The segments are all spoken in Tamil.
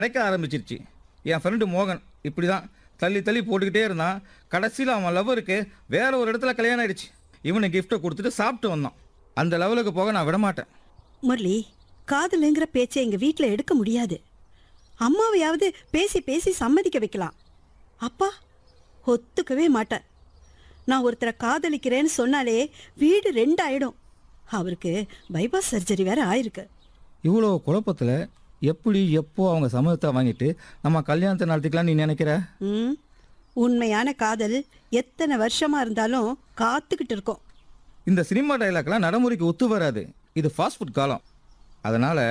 கிடைக்க ஆரம்பிச்சிருச்சு என் ஃப்ரெண்டு மோகன் இப்படி தான் தள்ளி தள்ளி போட்டுக்கிட்டே இருந்தான் கடைசியில் அவன் லவ்வருக்கு வேற ஒரு இடத்துல கல்யாணம் ஆயிடுச்சு இவனுக்கு கிஃப்ட்டை கொடுத்துட்டு சாப்பிட்டு வந்தான் அந்த லெவலுக்கு போக நான் விட மாட்டேன் முரளி காதலுங்கிற பேச்சை எங்க வீட்ல எடுக்க முடியாது அம்மாவையாவது பேசி பேசி சம்மதிக்க வைக்கலாம் அப்பா ஒத்துக்கவே மாட்டேன் நான் ஒருத்தரை காதலிக்கிறேன்னு சொன்னாலே வீடு ரெண்டு ஆயிடும் அவருக்கு பைபாஸ் சர்ஜரி வேற ஆயிருக்கு இவ்வளோ குழப்பத்தில் எப்படி எப்போ அவங்க சம்மதத்தை வாங்கிட்டு நம்ம கல்யாணத்தை நடத்திக்கலாம் நீ நினைக்கிற ம் உண்மையான காதல் எத்தனை வருஷமா இருந்தாலும் காத்துக்கிட்டு இருக்கோம் இந்த சினிமா டைலாக்லாம் நடைமுறைக்கு ஒத்து வராது இது ஃபாஸ்ட் ஃபுட் காலம் அதனால்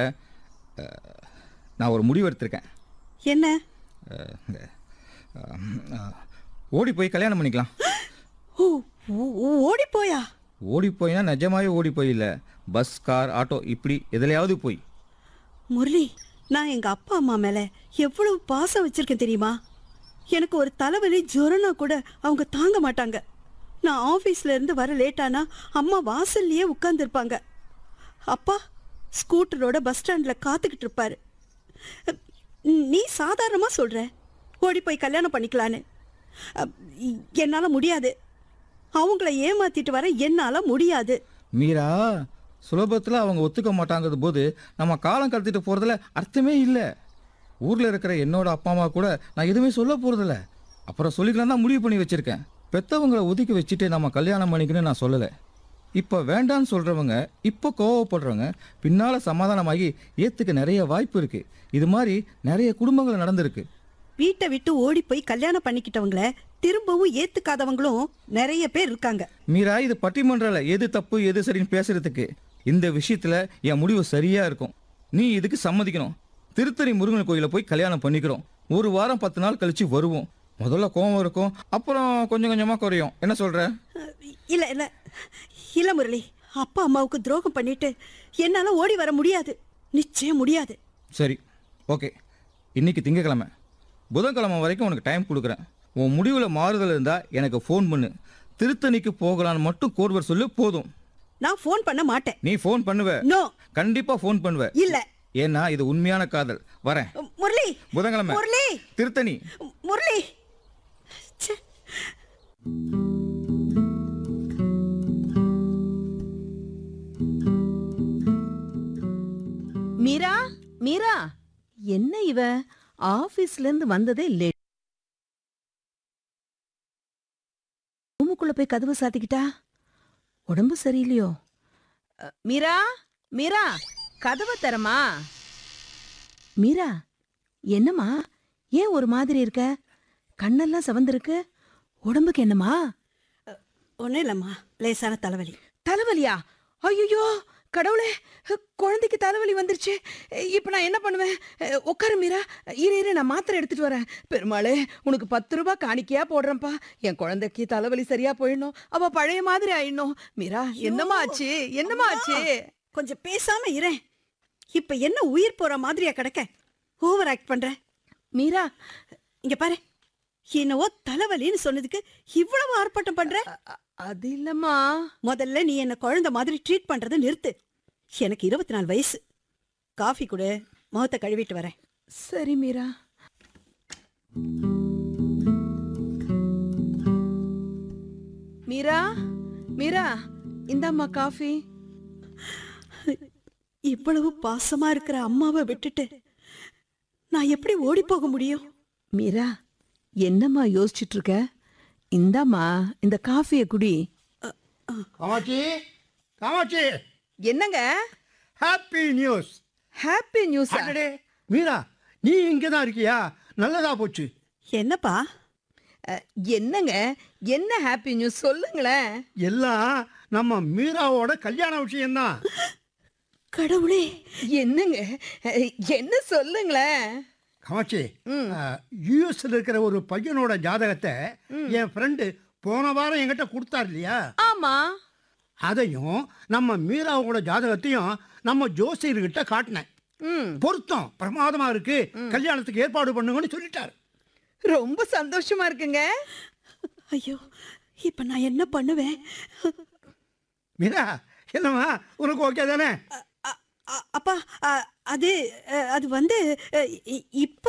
நான் ஒரு முடிவு எடுத்திருக்கேன் என்ன அஹ், அஹ், அஹ், ஓடி போய் கல்யாணம் பண்ணிக்கலாம் ஓ ஓ- ஓடி போயா ஓடி போயினா நிஜமாவே ஓடி போய் இல்லை பஸ் கார் ஆட்டோ இப்படி எதுலையாவது போய் முரளி நான் எங்க அப்பா அம்மா மேல எவ்வளவு பாசம் வச்சிருக்கேன் தெரியுமா எனக்கு ஒரு தலைவலி ஜுரம்னா கூட அவங்க தாங்க மாட்டாங்க நான் ஆபீஸ்ல இருந்து வர லேட்டானா அம்மா வாசல்லையே உட்கார்ந்துருப்பாங்க அப்பா ஸ்கூட்டரோட பஸ் ஸ்டாண்ட்ல காத்துக்கிட்டு இருப்பாரு நீ சாதாரணமா சொல்ற ஓடி போய் கல்யாணம் பண்ணிக்கலான்னு அப், என்னால முடியாது அவங்கள ஏமாத்திட்டு வர என்னால முடியாது மீரா சுலபத்தில் அவங்க ஒத்துக்க மாட்டாங்கிறது போது நம்ம காலம் கடத்திட்டு போகிறதுல அர்த்தமே இல்லை ஊரில் இருக்கிற என்னோட அப்பா அம்மா கூட நான் எதுவுமே சொல்ல போகிறதில்ல அப்புறம் சொல்லிக்கலாம் தான் முடிவு பண்ணி வச்சுருக்கேன் பெற்றவங்களை ஒதுக்கி வச்சுட்டு நம்ம கல்யாணம் பண்ணிக்கணும்னு நான் சொல்லலை இப்போ வேண்டான்னு சொல்கிறவங்க இப்போ கோவப்படுறவங்க பின்னால் சமாதானமாகி ஏற்றுக்க நிறைய வாய்ப்பு இருக்குது இது மாதிரி நிறைய குடும்பங்கள் நடந்திருக்கு வீட்டை விட்டு ஓடி போய் கல்யாணம் பண்ணிக்கிட்டவங்கள திரும்பவும் ஏத்துக்காதவங்களும் நிறைய பேர் இருக்காங்க மீரா இது பட்டிமன்றல எது தப்பு எது சரின்னு பேசுறதுக்கு இந்த விஷயத்துல என் முடிவு சரியா இருக்கும் நீ இதுக்கு சம்மதிக்கணும் திருத்தணி முருகன் கோயில போய் கல்யாணம் பண்ணிக்கிறோம் ஒரு வாரம் பத்து நாள் கழிச்சு வருவோம் முதல்ல கோவம் இருக்கும் அப்புறம் கொஞ்சம் கொஞ்சமா குறையும் என்ன சொல்ற அஹ், இல்ல இல்ல இல்ல முரளி அப்பா அம்மாவுக்கு துரோகம் பண்ணிட்டு என்னால ஓடி வர முடியாது நிச்சயம் முடியாது சரி ஓகே இன்னைக்கு திங்கக்கிழமை புதன்கிழமை வரைக்கும் உனக்கு டைம் கொடுக்குறேன் உன் முடிவில் மாறுதல் இருந்தால் எனக்கு ஃபோன் பண்ணு திருத்தணிக்கு போகலான்னு மட்டும் கோர்வர் சொல்லு போதும் நான் ஃபோன் பண்ண மாட்டேன் நீ ஃபோன் பண்ணுவ நோ கண்டிப்பா ஃபோன் பண்ணுவ இல்ல ஏன்னா இது உண்மையான காதல் வரேன் முரளி புதன்கிழமை முரளி திருத்தணி முரளி ச்சே. மீரா மீரா என்ன இவ ஆபீஸ்ல இருந்து வந்ததே லேட் ரூமுக்குள்ள போய் கதவு சாத்திக்கிட்டா உடம்பு சரியில்லையோ அ, மீரா மீரா கதவை தரமா மீரா என்னம்மா ஏன் ஒரு மாதிரி இருக்க கண்ணெல்லாம் சிவந்திருக்கு உடம்புக்கு என்னம்மா ஒன்றும் இல்லைம்மா லேசான தலைவலி தலைவலியா ஐயோ கடவுளே குழந்தைக்கு தலைவலி வந்துருச்சு இப்போ நான் என்ன பண்ணுவேன் அஹ், உட்காரு மீரா இரு இரு நான் மாத்திரை எடுத்துட்டு வரேன் பெருமாளே உனக்கு பத்து ரூபாய் காணிக்கையா போடுறேன்ப்பா என் குழந்தைக்கு தலைவலி சரியா போயிடணும் அவ பழைய மாதிரி ஆயிடணும் மீரா என்னம்மா ஆச்சு என்னம்மா ஆச்சு கொஞ்சம் பேசாம இரேன் இப்ப என்ன உயிர் போற மாதிரியா கிடக்க ஓவர் ஆக்ட் பண்ற மீரா இங்க பாரு என்னவோ தலைவலின்னு சொன்னதுக்கு இவ்வளவு ஆர்ப்பாட்டம் பண்ற அ- அது இல்லம்மா முதல்ல நீ என்ன குழந்தை மாதிரி ட்ரீட் பண்றதை நிறுத்து எனக்கு இருபத்தி நாலு வயசு காஃபி கொடு முகத்தை கழுவிட்டு வரேன் சரி மீரா மீரா மீரா இந்தாம்மா காஃபி இவ்வளவு பாசமா இருக்கிற அம்மாவை விட்டுட்டு நான் எப்படி ஓடி போக முடியும் மீரா என்னம்மா யோசிச்சுட்டு இருக்க இந்தாம்மா இந்த காஃபியை குடி காமாட்சி காமாட்சி என்னங்க ஹாப்பி நியூஸ் ஹாப்பி நியூஸ் அடடே மீரா நீ இங்கே தான் இருக்கியா நல்லதா போச்சு என்னப்பா என்னங்க என்ன ஹாப்பி நியூஸ் சொல்லுங்களேன் எல்லாம் நம்ம மீராவோட கல்யாண விஷயம்தான் கடவுளே என்னங்க அஹ், என்ன சொல்லுங்களேன் காமாட்சி யூஎஸ்ல இருக்கிற ஒரு பையனோட ஜாதகத்தை என் ஃப்ரெண்டு போன வாரம் என்கிட்ட கொடுத்தார் இல்லையா ஆமா அதையும் நம்ம மீராவோட ஜாதகத்தையும் நம்ம ஜோசியர்கிட்ட காட்டினேன் ம் பொருத்தம் பிரமாதமா இருக்கு கல்யாணத்துக்கு ஏற்பாடு பண்ணுங்கன்னு சொல்லிட்டாரு ரொம்ப சந்தோஷமா இருக்குங்க ஐயோ இப்ப நான் என்ன பண்ணுவேன் மீரா என்னம்மா உனக்கு ஓகே தானே அ- அ- அப்பா அ, அது அ, அது வந்து அ, இ- இப்ப